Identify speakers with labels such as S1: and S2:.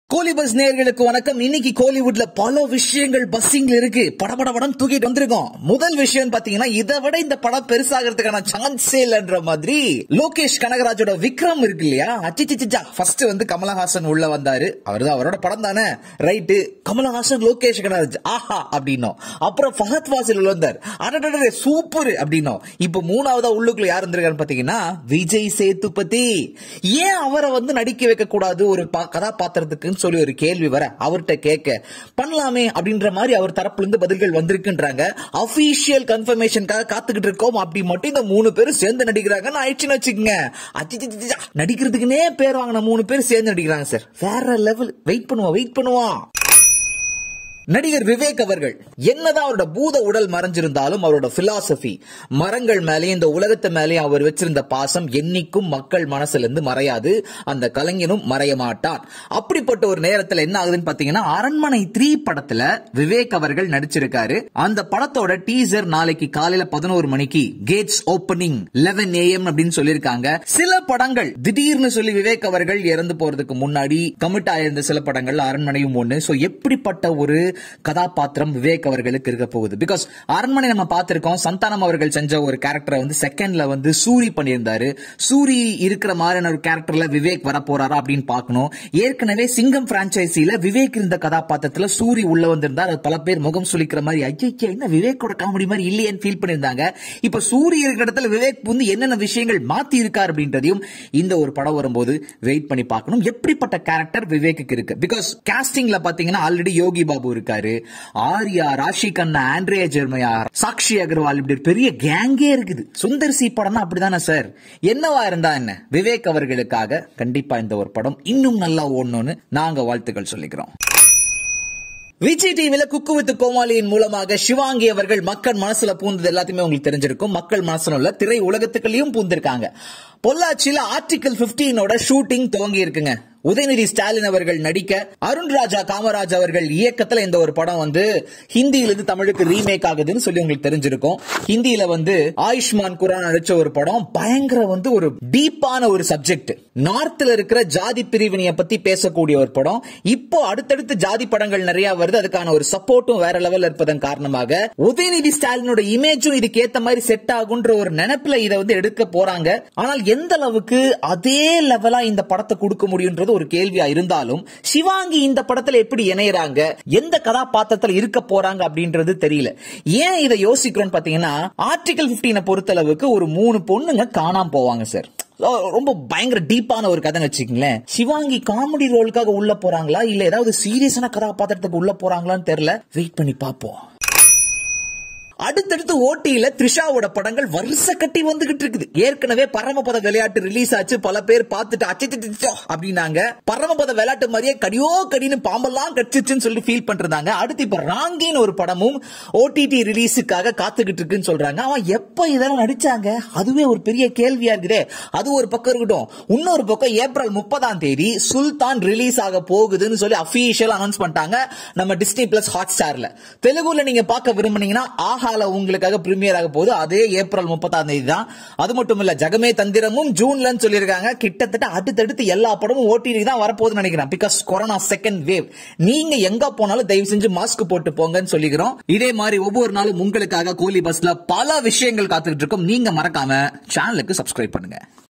S1: கோலிபஸ் நேர்களுக்கு வணக்கம் இன்னைக்கு கோலிவுட்ல பல விஷயங்கள் பஸ்ஸிங்ல இருக்கு படபடபடம் தூக்கிட்டு வந்திருக்கோம் முதல் விஷயம் பாத்தீங்கன்னா இதை விட இந்த படம் பெருசாகிறதுக்கான சான்ஸே இல்லைன்ற மாதிரி லோகேஷ் கனகராஜோட விக்ரம் இருக்கு இல்லையா அச்சிச்சிச்சா ஃபர்ஸ்ட் வந்து கமலஹாசன் உள்ள வந்தாரு அவர்தான் அவரோட படம் தானே ரைட்டு கமலஹாசன் லோகேஷ் கனகராஜ் ஆஹா அப்படின்னோம் அப்புறம் ஃபஹத் வாசில் உள்ள வந்தார் அடடடே சூப்பர் அப்படின்னோம் இப்போ மூணாவதா உள்ளுக்குள்ள யார் இருந்திருக்காருன்னு பாத்தீங்கன்னா விஜய் சேதுபதி ஏன் அவரை வந்து நடிக்க வைக்க கூடாது ஒரு பா- கதாபாத்திரத்துக்குன்னு சொல்லி ஒரு கேள்வி வர அவர்கிட்ட கேட்க பண்ணலாமே அப்படின்ற மாதிரி அவர் தரப்புல இருந்து பதில்கள் வந்திருக்குன்றாங்க அபிஷியல் கன்ஃபர்மேஷனுக்காக காத்துக்கிட்டு இருக்கோம் அப்படி மட்டும் இந்த மூணு பேரும் சேர்ந்து நடிக்கிறாங்கன்னு ஆயிடுச்சுன்னு வச்சுக்கோங்க அச்சிச்சிச்சிச்சா, நடிக்கிறதுக்குனே பேர் வாங்கின மூணு பேர் சேர்ந்து நடிக்கிறாங்க சார் வேற லெவல் வெயிட் பண்ணுவோம் வெயிட் பண்ணுவோம் நடிகர் விவேக் அவர்கள் என்னதான் அவரோட பூத உடல் மறைஞ்சிருந்தாலும் அவரோட பிலாசபி மரங்கள் மேலேயும் இந்த உலகத்து மேலேயும் அவர் வச்சிருந்த பாசம் என்னைக்கும் மக்கள் மனசுல இருந்து மறையாது அந்த கலைஞனும் மறைய மாட்டான் அப்படிப்பட்ட ஒரு நேரத்துல என்ன ஆகுதுன்னு பாத்தீங்கன்னா அரண்மனை த்ரீ படத்துல விவேக் அவர்கள் நடிச்சிருக்காரு அந்த படத்தோட டீசர் நாளைக்கு காலையில பதினோரு மணிக்கு கேட்ஸ் ஓபனிங் 11 ஏஎம் அப்படின்னு சொல்லியிருக்காங்க சில படங்கள் திடீர்னு சொல்லி விவேக் அவர்கள் இறந்து போறதுக்கு முன்னாடி கமிட் ஆயிருந்த சில படங்கள் அரண்மனையும் ஒண்ணு சோ எப்படிப்பட்ட ஒரு கதாபாத்திரம் விவேக் அவர்களுக்கு இருக்க போகுது பிகாஸ் அரண்மனை நம்ம பார்த்திருக்கோம் சந்தானம் அவர்கள் செஞ்ச ஒரு கேரக்டரை வந்து செகண்ட்ல வந்து சூரி பண்ணியிருந்தாரு சூரி இருக்கிற மாதிரியான ஒரு கேரக்டர்ல விவேக் வர போறாரா அப்படின்னு பார்க்கணும் ஏற்கனவே சிங்கம் பிரான்ச்சைசில விவேக் இருந்த கதாபாத்திரத்துல சூரி உள்ள வந்திருந்தார் அது பல பேர் முகம் சுளிக்கிற மாதிரி ஐயா என்ன விவேக்கோட காமெடி மாதிரி இல்லையேன்னு ஃபீல் பண்ணியிருந்தாங்க இப்ப சூரி இருக்கிற இடத்துல விவேக் வந்து என்னென்ன விஷயங்கள் மாத்தி இருக்கார் அப்படின்றதையும் இந்த ஒரு படம் வரும்போது வெயிட் பண்ணி பார்க்கணும் எப்படிப்பட்ட கேரக்டர் விவேக்கு இருக்கு பிகாஸ் காஸ்டிங்ல பாத்தீங்கன்னா ஆல்ரெடி யோகி பாபு இருக்காரு ஆர்யா ராஷி கண்ணா ஆண்ட்ரியா ஜெர்மயா சாக்ஷி அகர்வால் இப்படி ஒரு பெரிய கேங்கே இருக்குது சுந்தர் சி படம்னா அப்படிதானே சார் என்னவா இருந்தா என்ன விவேக் அவர்களுக்காக கண்டிப்பா இந்த ஒரு படம் இன்னும் நல்லா ஓடணும்னு நாங்க வாழ்த்துக்கள் சொல்லிக்கிறோம் விஜய் டிவில குக்கு வித்து கோமாளியின் மூலமாக சிவாங்கி அவர்கள் மக்கள் மனசுல பூந்தது எல்லாத்தையுமே உங்களுக்கு தெரிஞ்சிருக்கும் மக்கள் மனசுல உள்ள திரை உலகத்துக்குள்ளேயும் பூந்திருக்காங்க பொள்ளாச்சியில ஆர்டிகல் 15 ஓட ஷூட்டிங் துவங்கி இருக்குங்க உதயநிதி ஸ்டாலின் அவர்கள் நடிக்க அருண் ராஜா காமராஜ் அவர்கள் இயக்கத்துல இந்த ஒரு படம் வந்து ஹிந்தியிலிருந்து தமிழுக்கு ரீமேக் ஆகுதுன்னு சொல்லி உங்களுக்கு தெரிஞ்சிருக்கும் ஹிந்தியில வந்து ஆயுஷ்மான் குரான் நடிச்ச ஒரு படம் பயங்கர வந்து ஒரு டீப்பான ஒரு சப்ஜெக்ட் நார்த்ல இருக்கிற ஜாதி பிரிவினைய பத்தி பேசக்கூடிய ஒரு படம் இப்போ அடுத்தடுத்து ஜாதி படங்கள் நிறைய வருது அதுக்கான ஒரு சப்போர்ட்டும் வேற லெவல்ல இருப்பதன் காரணமாக உதயநிதி ஸ்டாலினோட இமேஜும் இதுக்கு ஏத்த மாதிரி செட் ஆகுன்ற ஒரு நினைப்புல இதை வந்து எடுக்க போறாங்க ஆனால் எந்த அளவுக்கு அதே லெவலா இந்த படத்தை கொடுக்க முடியுன்றது ஒரு கேள்வியா இருந்தாலும் சிவாங்கி இந்த படத்துல எப்படி இணையறாங்க எந்த கதாபாத்திரத்துல இருக்க போறாங்க அப்படின்றது தெரியல ஏன் இதை யோசிக்கிறோம்னு பாத்தீங்கன்னா ஆர்டிகல் 15 பொறுத்த அளவுக்கு ஒரு மூணு பொண்ணுங்க காணாம போவாங்க சார் ரொம்ப பயங்கர டீப்பான ஒரு கதைன்னு வச்சுக்கங்களேன் சிவாங்கி காமெடி ரோலுக்காக உள்ள போறாங்களா இல்ல ஏதாவது சீரியஸான கதாபாத்திரத்துக்கு உள்ள போறாங்களான்னு தெரியல வெயிட் பண்ணி பார்ப்போம் அடுத்தடுத்து ஓட்டியில த்ரிஷாவோட படங்கள் வருஷ கட்டி வந்துகிட்டு இருக்குது ஏற்கனவே பரமபத விளையாட்டு ரிலீஸ் ஆச்சு பல பேர் பார்த்துட்டு அச்சோ அப்படின்னாங்க பரமபத விளையாட்டு மாதிரியே கடியோ கடின்னு பாம்பெல்லாம் கடிச்சிச்சுன்னு சொல்லி ஃபீல் பண்றாங்க அடுத்து இப்ப ராங்கின்னு ஒரு படமும் ஓடிடி ரிலீஸுக்காக காத்துக்கிட்டு இருக்குன்னு சொல்றாங்க அவன் எப்ப இதெல்லாம் நடிச்சாங்க அதுவே ஒரு பெரிய கேள்வியா இருக்குதே அது ஒரு பக்கம் இருக்கட்டும் இன்னொரு பக்கம் ஏப்ரல் முப்பதாம் தேதி சுல்தான் ரிலீஸ் ஆக போகுதுன்னு சொல்லி அபிஷியல் அனௌன்ஸ் பண்ணிட்டாங்க நம்ம டிஸ்னி பிளஸ் ஹாட் ஸ்டார்ல தெலுங்குல நீங்க பார்க்க விரும்புனீங்கன்னா ஆஹால உங்களுக்காக பிரீமியர் ஆக போகுது அதே ஏப்ரல் முப்பதாம் தேதி தான் அது மட்டும் இல்ல ஜகமே தந்திரமும் ஜூன்லன்னு சொல்லியிருக்காங்க கிட்டத்தட்ட அடுத்தடுத்து எல்லா படமும் ஓடிடி தான் வரப்போகுதுன்னு நினைக்கிறேன் பிகாஸ் கொரோனா செகண்ட் வேவ் நீங்க எங்க போனாலும் தயவு செஞ்சு மாஸ்க் போட்டு போங்கன்னு சொல்லிக்கிறோம் இதே மாதிரி ஒவ்வொரு நாளும் உங்களுக்காக கோலி பஸ்ல பல விஷயங்கள் காத்துக்கிட்டு இருக்கும் நீங்க மறக்காம சேனலுக்கு சப்ஸ்கிரைப் பண்ணுங்க